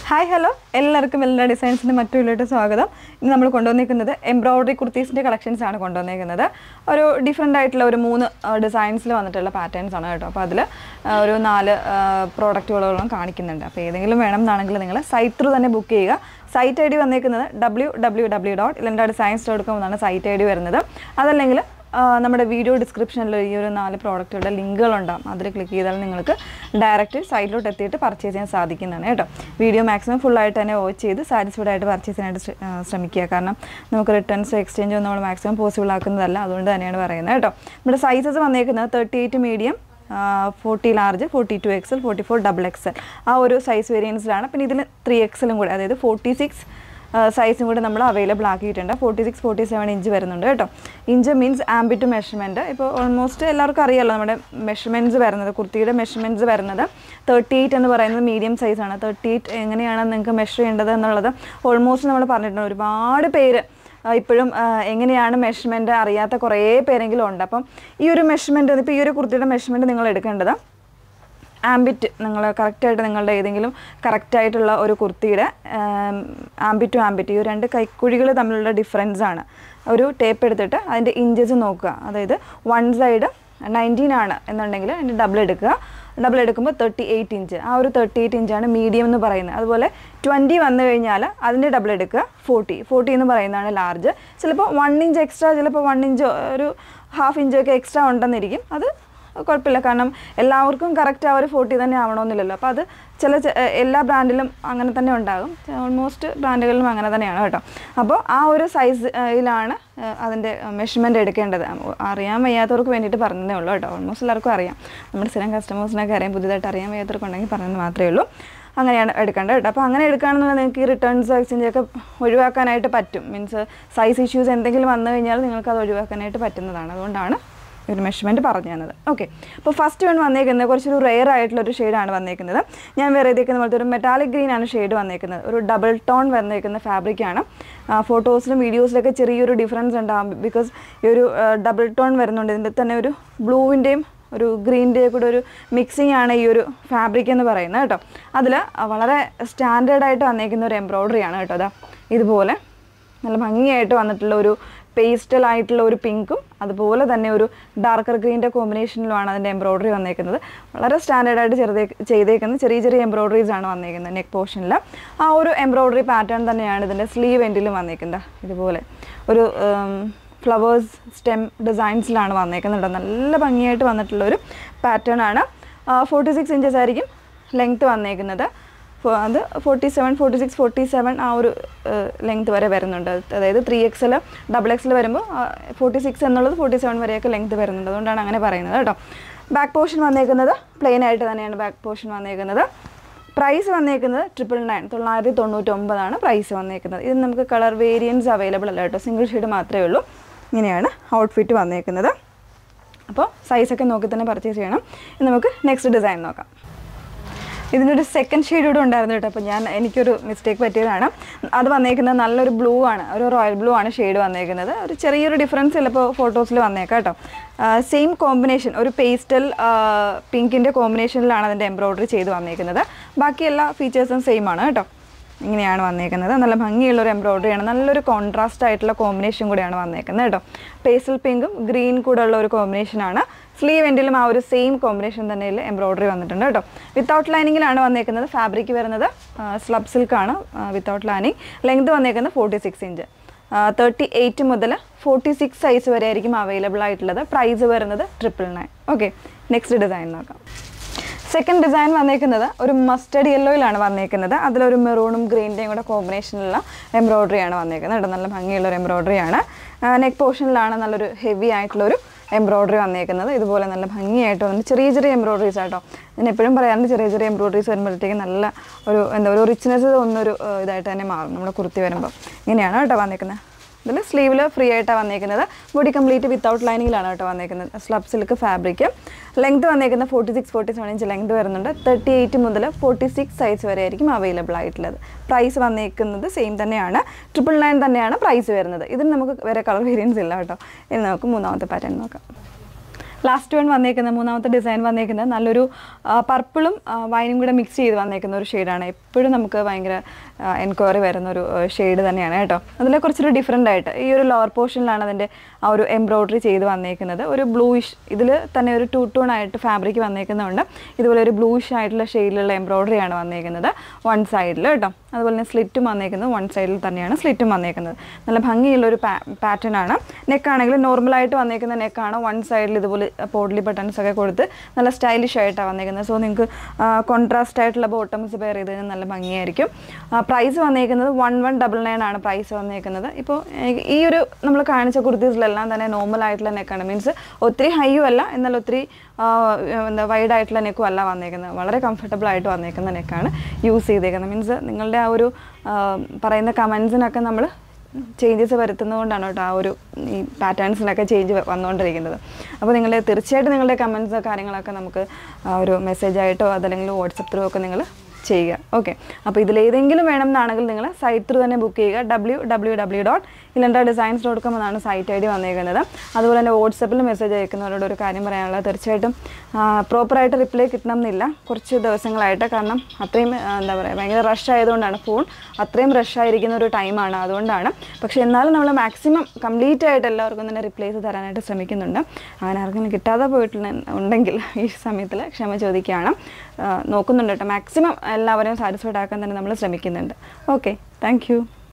hi hello എല്ലാവർക്കും എല്ലാ ഡിസൈൻസിൻ്റെ മറ്റുള്ളിലോട്ട് സ്വാഗതം ഇന്ന് നമ്മൾ കൊണ്ടുവന്നിരിക്കുന്നത് എംബ്രോയ്ഡറി കുർത്തീസിൻ്റെ കളക്ഷൻസ് ആണ് കൊണ്ടുവന്നിരിക്കുന്നത് ഒരു ഡിഫറെൻ്റ് ആയിട്ടുള്ള ഒരു മൂന്ന് ഡിസൈൻസിൽ വന്നിട്ടുള്ള പാറ്റേൺസ് ആണ് കേട്ടോ അപ്പോൾ അതിൽ ഒരു നാല് പ്രോഡക്റ്റുകളോളം കാണിക്കുന്നുണ്ട് അപ്പോൾ ഏതെങ്കിലും വേണം എന്നാണെങ്കിൽ നിങ്ങൾ സൈറ്റ് ത്രൂ തന്നെ ബുക്ക് ചെയ്യുക സൈറ്റ് ഐ ഡി വന്നേക്കുന്നത് W W W dot Ilanda designs dot com എന്നാണ് സൈറ്റ് ഐ ഡി വരുന്നത് അതല്ലെങ്കിൽ ആ, നമ്മുടെ വീഡിയോ ഡിസ്ക്രിപ്ഷനിൽ ഈ ഒരു നാല് പ്രോഡക്റ്റുകളുടെ ലിങ്കുകളുണ്ടാകും അതിൽ ക്ലിക്ക് ചെയ്താൽ നിങ്ങൾക്ക് ഡയറക്റ്റ് സൈറ്റിലോട്ട് എത്തിയിട്ട് പർച്ചേസ് ചെയ്യാൻ സാധിക്കുന്നതാണ് കേട്ടോ വീഡിയോ മാക്സിമം ഫുള്ളായിട്ട് തന്നെ വാച്ച് ചെയ്ത് സാറ്റിസ്ഫൈഡ് ആയിട്ട് പർച്ചേസ് ചെയ്യാനായിട്ട് ശ്ര- ആ, ശ്രമിക്കുക കാരണം നമുക്ക് റിട്ടേൺസ് എക്സ്ചേഞ്ച് ഒന്നും നമ്മൾ മാക്സിമം പോസിബിൾ ആക്കുന്നതല്ല അതുകൊണ്ട് തന്നെയാണ് പറയുന്നത് കേട്ടോ നമ്മുടെ സൈസസ് വന്നേക്കുന്നത് thirty eight medium forty large forty two XL forty four double XL ആ ഒരു സൈസ് വേരിയൻസിലാണ് പിന്നെ ഇതിൽ ത്രീ എക്സലും കൂടെ അതായത് ഫോർട്ടി സിക്സ് സൈസും കൂടെ നമ്മൾ അവൈലബിൾ ആക്കിയിട്ടുണ്ട് forty six forty seven inch വരുന്നുണ്ട് കേട്ടോ ഇഞ്ച് മീൻസ് ആംബിറ്റ് മെഷർമെൻറ്റ് ഇപ്പോൾ ഓൾമോസ്റ്റ് എല്ലാവർക്കും അറിയാമല്ലോ നമ്മുടെ മെഷർമെൻറ്റ്സ് വരുന്നത് കുർത്തിയുടെ മെഷർമെൻറ്റ്സ് വരുന്നത് തേർട്ടി എയ്റ്റ് എന്ന് പറയുന്നത് മീഡിയം സൈസാണ് തേർട്ടി എയ്റ്റ് എങ്ങനെയാണ് നിങ്ങൾക്ക് മെഷർ ചെയ്യേണ്ടത് എന്നുള്ളത് ഓൾമോസ്റ്റ് നമ്മൾ പറഞ്ഞിട്ടുണ്ട് ഒരുപാട് പേര് ആ, ഇപ്പോഴും ആ, എങ്ങനെയാണ് മെഷർമെൻറ്റ് അറിയാത്ത കുറേ പേരെങ്കിലും ഉണ്ട് അപ്പം ഈ ഒരു മെഷർമെൻറ്റ് ഇപ്പോൾ ഈ ഒരു കുർത്തിയുടെ മെഷർമെൻറ്റ് നിങ്ങൾ എടുക്കേണ്ടത് ആംബിറ്റ് നിങ്ങൾ കറക്റ്റായിട്ട് നിങ്ങളുടെ ഏതെങ്കിലും കറക്റ്റായിട്ടുള്ള ഒരു കുർത്തിയുടെ ആംബിറ്റ് ടു ആംബിറ്റ് ഈ രണ്ട് കൈക്കുഴികൾ തമ്മിലുള്ള ഡിഫറൻസ് ആണ് ഒരു ടേപ്പ് എടുത്തിട്ട് അതിൻ്റെ ഇഞ്ചസ് നോക്കുക അതായത് വൺ സൈഡ് നയൻറ്റീൻ ആണ് എന്നുണ്ടെങ്കിൽ അതിൻ്റെ ഡബിൾ എടുക്കുക ഡബിൾ എടുക്കുമ്പോൾ തേർട്ടി എയ്റ്റ് ഇഞ്ച് ആ ഒരു തേർട്ടി എയ്റ്റ് ഇഞ്ചാണ് മീഡിയം എന്ന് പറയുന്നത് അതുപോലെ ട്വൻറ്റി വന്നു കഴിഞ്ഞാൽ അതിൻ്റെ ഡബിൾ എടുക്കുക ഫോർട്ടി ഫോർട്ടി എന്ന് പറയുന്നതാണ് ലാർജ് ചിലപ്പോൾ വൺ ഇഞ്ച് എക്സ്ട്രാ ചിലപ്പോൾ വൺ ഇഞ്ച് ഒരു ഹാഫ് ഇഞ്ചൊക്കെ എക്സ്ട്രാ ഉണ്ടെന്നിരിക്കും അത് കുഴപ്പമില്ല കാരണം എല്ലാവർക്കും കറക്റ്റ് ആ ഒരു ഫോർട്ടി തന്നെ ആവണമെന്നില്ലല്ലോ അപ്പോൾ അത് ചില ചെ- ഏഹ് എല്ലാ ബ്രാൻഡിലും അങ്ങനെ തന്നെ ഉണ്ടാകും ഓൾമോസ്റ്റ് ബ്രാൻഡുകളിലും അങ്ങനെ തന്നെയാണ് കേട്ടോ അപ്പോൾ ആ ഒരു സൈസിലാണ് അതിൻ്റെ മെഷർമെൻറ്റ് എടുക്കേണ്ടത് അറിയാൻ വയ്യാത്തവർക്ക് വേണ്ടിയിട്ട് പറഞ്ഞതേ ഉള്ളൂ കേട്ടോ ഓൾമോസ്റ്റ് എല്ലാവർക്കും അറിയാം നമ്മുടെ സ്ഥിരം കസ്റ്റമേഴ്സിനൊക്കെ അറിയാം പുതിയതായിട്ട് അറിയാൻ വയ്യാത്തവർക്കുണ്ടെങ്കിൽ പറഞ്ഞത് മാത്രമേ ഉള്ളൂ അങ്ങനെയാണ് എടുക്കേണ്ടത് കേട്ടോ അപ്പോൾ അങ്ങനെ എടുക്കുകയാണെന്നുണ്ടെങ്കിൽ നിങ്ങൾക്ക് ഈ റിട്ടേൺസ് എക്സ്ചേഞ്ച് ഒക്കെ ഒഴിവാക്കാനായിട്ട് പറ്റും മീൻസ് സൈസ് ഇഷ്യൂസ് എന്തെങ്കിലും വന്നു കഴിഞ്ഞാൽ നിങ്ങൾക്ക് അത് ഒഴിവാക്കാനായിട്ട് പറ്റുന്നതാണ് അതുകൊണ്ടാണ് ഒരു മെഷർമെൻറ്റ് പറഞ്ഞു തന്നത് ഓക്കെ അപ്പോൾ ഫസ്റ്റ് വൺ വന്നേക്കുന്നത് കുറച്ചൊരു റെയർ ആയിട്ടുള്ള ഒരു ഷെയ്ഡാണ് വന്നേക്കുന്നത് ഞാൻ വേറെ ചെയ്തേക്കുന്ന പോലത്തെ ഒരു മെറ്റാലിക് ഗ്രീൻ ആണ് ഷെയ്ഡ് വന്നേക്കുന്നത് ഒരു ഡബിൾ ടോൺ വന്നേക്കുന്ന ഫാബ്രിക്കാണ് ഫോട്ടോസിലും വീഡിയോസിലൊക്കെ ചെറിയൊരു ഡിഫറൻസ് ഉണ്ടാകും ബിക്കോസ് ഈ ഒരു ഡബിൾ ടോൺ വരുന്നുണ്ട് ഇതിൻ്റെ തന്നെ ഒരു ബ്ലൂവിൻ്റെയും ഒരു ഗ്രീൻ്റെയും കൂടെ ഒരു മിക്സിംഗ് ആണ് ഈ ഒരു ഫാബ്രിക് എന്ന് പറയുന്നത് കേട്ടോ അതിൽ വളരെ സ്റ്റാൻഡേർഡായിട്ട് വന്നേക്കുന്ന ഒരു എംബ്രോയ്ഡറി ആണ് കേട്ടോ അതാ ഇതുപോലെ നല്ല ഭംഗിയായിട്ട് വന്നിട്ടുള്ള ഒരു പേസ്റ്റൽ ആയിട്ടുള്ള ഒരു പിങ്കും അതുപോലെ തന്നെ ഒരു ഡാർക്കർ ഗ്രീൻ്റെ കോമ്പിനേഷനിലുമാണ് അതിൻ്റെ എംബ്രോയ്ഡറി വന്നേക്കുന്നത് വളരെ സ്റ്റാൻഡേർഡായിട്ട് ചെറുതേ ചെയ്തേക്കുന്ന ചെറിയ ചെറിയ എംബ്രോയ്ഡറീസ് ആണ് വന്നേക്കുന്നത് നെക്ക് പോർഷനിൽ ആ ഒരു എംബ്രോയ്ഡറി പാറ്റേൺ തന്നെയാണ് ഇതിൻ്റെ സ്ലീവ് എൻഡിലും വന്നേക്കുന്നത് ഇതുപോലെ ഒരു ഫ്ലവേഴ്സ് സ്റ്റെം ഡിസൈൻസിലാണ് വന്നേക്കുന്നത് നല്ല ഭംഗിയായിട്ട് വന്നിട്ടുള്ള ഒരു പാറ്റേൺ ആണ് ഫോർട്ടി സിക്സ് ഇഞ്ചസ് ആയിരിക്കും ലെങ്ത്ത് വന്നേക്കുന്നത് ഫോ- അത് forty seven forty six forty seven ആ ഒരു ലെങ്ത് വരെ വരുന്നുണ്ട് അതായത് ത്രീ എക്സിൽ ഡബിൾ എക്സിൽ വരുമ്പോൾ ഫോർട്ടി സിക്സ് എന്നുള്ളത് ഫോർട്ടി സെവൻ വരെയൊക്കെ ലെങ്ത് വരുന്നുണ്ട് അതുകൊണ്ടാണ് അങ്ങനെ പറയുന്നത് കേട്ടോ ബാക്ക് പോർഷൻ വന്നേക്കുന്നത് പ്ലെയിൻ ആയിട്ട് തന്നെയാണ് ബാക്ക് പോർഷൻ വന്നേക്കുന്നത് പ്രൈസ് വന്നേക്കുന്നത് ട്രിപ്പിൾ നയൻ തൊള്ളായിരത്തി തൊണ്ണൂറ്റൊമ്പതാണ് പ്രൈസ് വന്നേക്കുന്നത് ഇത് നമുക്ക് കളർ വേരിയൻസ് അവൈലബിൾ അല്ല കേട്ടോ സിംഗിൾ ഷെയ്ഡ് മാത്രമേ ഉള്ളൂ ഇങ്ങനെയാണ് ഔട്ട്ഫിറ്റ് വന്നേക്കുന്നത് അപ്പോൾ സൈസൊക്കെ നോക്കി തന്നെ പർച്ചേസ് ചെയ്യണം ഇനി നമുക്ക് നെക്സ്റ്റ് ഡിസൈൻ നോക്കാം ഇതിനൊരു സെക്കൻഡ് ഷെയ്ഡ് കൂടെ ഉണ്ടായിരുന്നു കേട്ടോ അപ്പോൾ ഞാൻ എനിക്കൊരു മിസ്റ്റേക്ക് പറ്റിയതാണ് അത് വന്നേക്കുന്നത് നല്ലൊരു ബ്ലൂ ആണ് ഒരു റോയൽ ബ്ലൂ ആണ് ഷെയ്ഡ് വന്നേക്കുന്നത് ഒരു ചെറിയൊരു ഡിഫറൻസ് ചിലപ്പോൾ ഫോട്ടോസിൽ വന്നേക്കാം കേട്ടോ സെയിം കോമ്പിനേഷൻ ഒരു പേസ്റ്റൽ പിങ്കിൻ്റെ കോമ്പിനേഷനിലാണ് അതിൻ്റെ എംബ്രോയ്ഡറി ചെയ്ത് വന്നേക്കുന്നത് ബാക്കി എല്ലാ ഫീച്ചേഴ്സും സെയിം ആണ് കേട്ടോ ഇങ്ങനെയാണ് വന്നേക്കുന്നത് നല്ല ഭംഗിയുള്ള ഒരു എംബ്രോയ്ഡറി ആണ് നല്ലൊരു കോൺട്രാസ്റ്റ് ആയിട്ടുള്ള കോമ്പിനേഷൻ കൂടെയാണ് വന്നേക്കുന്നത് കേട്ടോ പേസ്റ്റൽ പിങ്കും ഗ്രീൻ കൂടെ ഉള്ള ഒരു കോമ്പിനേഷനാണ് സ്ലീവ് എൻഡിലും ആ ഒരു സെയിം കോമ്പിനേഷൻ തന്നെ എംബ്രോയ്ഡറി വന്നിട്ടുണ്ട് കേട്ടോ വിത്തൗട്ട് ലൈനിങ്ങിലാണ് വന്നേക്കുന്നത് ഫാബ്രിക് വരുന്നത് സ്ലബ് സിൽക്കാണ് വിത്തൗട്ട് ലൈനിങ് ലെങ്ത് വന്നേക്കുന്നത് forty six inch thirty eight മുതൽ ഫോർട്ടി സിക്സ് സൈസ് വരെ ആയിരിക്കും അവൈലബിൾ ആയിട്ടുള്ളത് പ്രൈസ് വരുന്നത് triple nine okay next design നോക്കാം സെക്കൻഡ് ഡിസൈൻ വന്നേക്കുന്നത് ഒരു മസ്റ്റർഡ് യെല്ലോയിലാണ് വന്നേക്കുന്നത് അതിലൊരു മെറൂണും ഗ്രീൻ്റെയും കൂടെ കോമ്പിനേഷനിലുള്ള എംബ്രോയ്ഡറി ആണ് വന്നേക്കുന്നത് കേട്ടോ നല്ല ഭംഗിയുള്ള ഒരു എംബ്രോയ്ഡറി ആണ് നെക്ക് പോർഷനിലാണ് നല്ലൊരു ഹെവി ആയിട്ടുള്ളൊരു എംബ്രോയ്ഡറി വന്നേക്കുന്നത് ഇതുപോലെ നല്ല ഭംഗിയായിട്ട് വന്നിട്ട് ചെറിയ ചെറിയ എംബ്രോയ്ഡറീസ് ആട്ടോ ഞാൻ എപ്പോഴും പറയാറുണ്ട് ചെറിയ ചെറിയ എംബ്രോയ്ഡറീസ് വരുമ്പോഴത്തേക്കും നല്ല ഒരു എന്താ ഒരു റിച്ച്നെസ് ഒന്നൊരു ഏഹ്, ഇതായിട്ട് തന്നെ മാറും നമ്മുടെ കുർത്തി വരുമ്പോൾ ഇങ്ങനെയാണ് കേട്ടോ വന്നേക്കുന്നത് ഇതിൽ സ്ലീവിൽ ഫ്രീ ആയിട്ടാണ് വന്നേക്കുന്നത് ബോഡി കംപ്ലീറ്റ് വിത്തൗട്ട് ലൈനിങ്ങിലാണ് കേട്ടോ വന്നേക്കുന്നത് സ്ലബ് സിൽക്ക് ഫാബ്രിക് ലെങ്ത് വന്നേക്കുന്നത് forty six forty seven inch length വരുന്നുണ്ട് തേർട്ടി എയ്റ്റ് മുതൽ ഫോർട്ടി സിക്സ് സൈസ് വരെ ആയിരിക്കും അവൈലബിൾ ആയിട്ടുള്ളത് പ്രൈസ് വന്നേക്കുന്നത് സെയിം തന്നെയാണ് ട്രിപ്പിൾ നയൻ തന്നെയാണ് പ്രൈസ് വരുന്നത് ഇതിന് നമുക്ക് വേറെ കളർ വേരിയൻസ് ഇല്ല കേട്ടോ ഇനി നമുക്ക് മൂന്നാമത്തെ പാറ്റേൺ നോക്കാം ലാസ്റ്റ് വൺ വന്നേക്കുന്നത് മൂന്നാമത്തെ ഡിസൈൻ വന്നേക്കുന്നത് നല്ലൊരു പർപ്പിളും വൈനും കൂടെ മിക്സ് ചെയ്ത് വന്നേക്കുന്ന ഒരു ഷെയ്ഡാണ് എപ്പോഴും നമുക്ക് ഭയങ്കര എൻക്വയറി വരുന്ന ഒരു ഷെയ്ഡ് തന്നെയാണ് കേട്ടോ അതിൽ കുറച്ചൊരു ഡിഫറെൻ്റ് ആയിട്ട് ഈ ഒരു ലോവർ പോർഷനിലാണ് അതിൻ്റെ ആ ഒരു എംബ്രോയ്ഡറി ചെയ്ത് വന്നേക്കുന്നത് ഒരു ബ്ലൂയിഷ് ഇതിൽ തന്നെ ഒരു ടൂ ടോൺ ആയിട്ട് ഫാബ്രിക് വന്നേക്കുന്നതുകൊണ്ട് ഇതുപോലെ ഒരു ബ്ലൂയിഷ് ആയിട്ടുള്ള ഷെയ്ഡിലുള്ള എംബ്രോയ്ഡറി ആണ് വന്നേക്കുന്നത് വൺ സൈഡിൽ കേട്ടോ അതുപോലെ തന്നെ സ്ലിറ്റും വന്നേക്കുന്നത് വൺ സൈഡിൽ തന്നെയാണ് സ്ലിറ്റും വന്നേക്കുന്നത് നല്ല ഭംഗിയുള്ള ഒരു പാറ്റേൺ ആണ് നെക്കാണെങ്കിൽ നോർമലായിട്ട് വന്നേക്കുന്ന നെക്കാണ് വൺ സൈഡിൽ ഇതുപോലെ പോഡ്ലി ബട്ടൺസ് ഒക്കെ കൊടുത്ത് നല്ല സ്റ്റൈലിഷ് ആയിട്ടാണ് വന്നേക്കുന്നത് സോ നിങ്ങൾക്ക് കോൺട്രാസ്റ്റ് ആയിട്ടുള്ള ബോട്ടംസ് പെയർ ചെയ്ത് കഴിഞ്ഞാൽ നല്ല ഭംഗിയായിരിക്കും പ്രൈസ് വന്നേക്കുന്നത് വൺ വൺ ഡബിൾ നയൻ ആണ് പ്രൈസ് വന്നേക്കുന്നത് ഇപ്പോൾ ഈ ഒരു നമ്മൾ കാണിച്ച കുർത്തീസിലെല്ലാം തന്നെ നോർമൽ ആയിട്ടുള്ള നെക്കാണ് മീൻസ് ഒത്തിരി ഹൈയും അല്ല എന്നാൽ ഒത്തിരി ആ, എന്താ വൈഡ് ആയിട്ടുള്ള നെക്കും അല്ല വന്നേക്കുന്നത് വളരെ കംഫർട്ടബിൾ ആയിട്ട് വന്നേക്കുന്ന നെക്കാണ് യൂസ് ചെയ്തേക്കുന്നത് മീൻസ് നിങ്ങളുടെ ആ ഒരു ആ, പറയുന്ന കമൻസിനൊക്കെ നമ്മൾ ചേഞ്ചസ് വരുത്തുന്നതുകൊണ്ടാണ് കേട്ടോ ആ ഒരു ഈ പാറ്റേൺസിനൊക്കെ ചേഞ്ച് വന്നുകൊണ്ടിരിക്കുന്നത് അപ്പോൾ നിങ്ങൾ തീർച്ചയായിട്ടും നിങ്ങളുടെ കമൻസ് കാര്യങ്ങളൊക്കെ നമുക്ക് ആ ഒരു മെസ്സേജായിട്ടോ അതല്ലെങ്കിൽ വാട്സപ്പ് ത്രൂ ഒക്കെ നിങ്ങൾ ചെയ്യുക ഓക്കെ അപ്പോൾ ഇതിലേതെങ്കിലും വേണം എന്നാണെങ്കിൽ നിങ്ങൾ സൈറ്റ് ത്രൂ തന്നെ ബുക്ക് ചെയ്യുക W W W dot Ilanda designs dot com എന്നാണ് സൈറ്റ് ഐ ഡി വന്നേക്കുന്നത് അതുപോലെ തന്നെ വാട്സപ്പിൽ മെസ്സേജ് അയക്കുന്നവരോട് ഒരു കാര്യം പറയാനുള്ളത് തീർച്ചയായിട്ടും പ്രോപ്പറായിട്ട് റിപ്ലൈ കിട്ടണം എന്നില്ല കുറച്ച് ദിവസങ്ങളായിട്ട് കാരണം അത്രയും ആ, എന്താ പറയുക ഭയങ്കര റഷ് ആയതുകൊണ്ടാണ് ഫോൺ അത്രയും റഷ് ആയിരിക്കുന്ന ഒരു ടൈമാണ് അതുകൊണ്ടാണ് പക്ഷേ എന്നാലും നമ്മൾ മാക്സിമം കംപ്ലീറ്റ് ആയിട്ട് എല്ലാവർക്കും തന്നെ റിപ്ലൈസ് തരാനായിട്ട് ശ്രമിക്കുന്നുണ്ട് അങ്ങനെ ആർക്കും കിട്ടാതെ പോയിട്ടുള്ള ഉണ്ടെങ്കിൽ ഈ സമയത്തിൽ ക്ഷമ ചോദിക്കുകയാണ് ആ, നോക്കുന്നുണ്ട് കേട്ടോ മാക്സിമം എല്ലാവരെയും സാറ്റിസ്ഫൈഡ് ആക്കാൻ തന്നെ നമ്മൾ ശ്രമിക്കുന്നുണ്ട് ഓക്കെ താങ്ക്